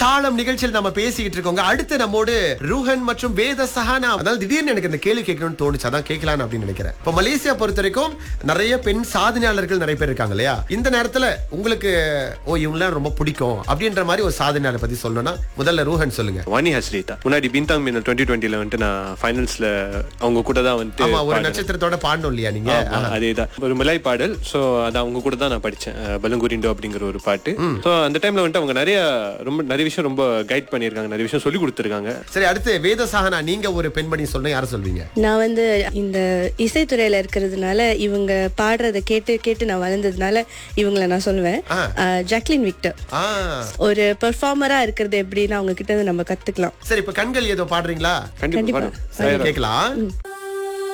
தாளம் நிகழ்ச்சியில் நம்ம பேசிக்கிட்டு இருக்கோங்க அடுத்து நம்மோடு ரூஹன் மற்றும் வேத சஹானா அதாவது திடீர்னு எனக்கு இந்த கேள்வி கேட்கணும்னு தோணுச்சு அதான் கேட்கலாம் அப்படின்னு நினைக்கிறேன் இப்ப மலேசியா பொறுத்த வரைக்கும் நிறைய பெண் சாதனையாளர்கள் நிறைய பேர் இருக்காங்க இல்லையா இந்த நேரத்துல உங்களுக்கு ஓ இவங்களாம் ரொம்ப பிடிக்கும் அப்படின்ற மாதிரி ஒரு சாதனையாளர் பத்தி சொல்லணும்னா முதல்ல ரூஹன் சொல்லுங்க வாணி ஹஸ்ரீதா முன்னாடி பின்தாங் மின்னல் டுவெண்ட்டி டுவெண்ட்டில வந்துட்டு நான் ஃபைனல்ஸ்ல அவங்க கூட தான் வந்துட்டு ஆமா ஒரு பாடினேன். நட்சத்திரத்தோட பாடணும் இல்லையா நீங்க ஆமா, அதேதான் ஒரு மிலாய் பாடல் சோ அது அவங்க கூட தான் நான் படிச்சேன் அஹ், பலங்குரிண்டோ அப்படிங்கிற ஒரு பாட்டு சோ அந்த டைம்ல வந்துட்டு அவங்க நிறைய ரொம்ப நிறைய விஷயம் ரொம்ப கைட் பண்ணியிருக்காங்க நிறைய விஷயம் சொல்லி கொடுத்துருக்காங்க சரி அடுத்து வேத சஹானா நீங்க ஒரு பெண்மணி சொல்லுங்க யார சொல்வீங்க நான் வந்து இந்த இசைத்துறையில இருக்கிறதுனால இவங்க பாடுறத கேட்டு கேட்டு நான் வளர்ந்ததுனால இவங்கள நான் சொல்லுவேன் ஆ. அஹ், ஜாக்லின் விக்டர் ஆ ஒரு பெர்ஃபார்மரா இருக்கிறது எப்படின்னு அவங்க கிட்ட இருந்து நம்ம கத்துக்கலாம் சரி இப்ப கண்கள் ஏதோ பாடுறீங்களா கண்டிப்பா கண்டிப்பா. பாடுறேன். சரி கேக்கலாம்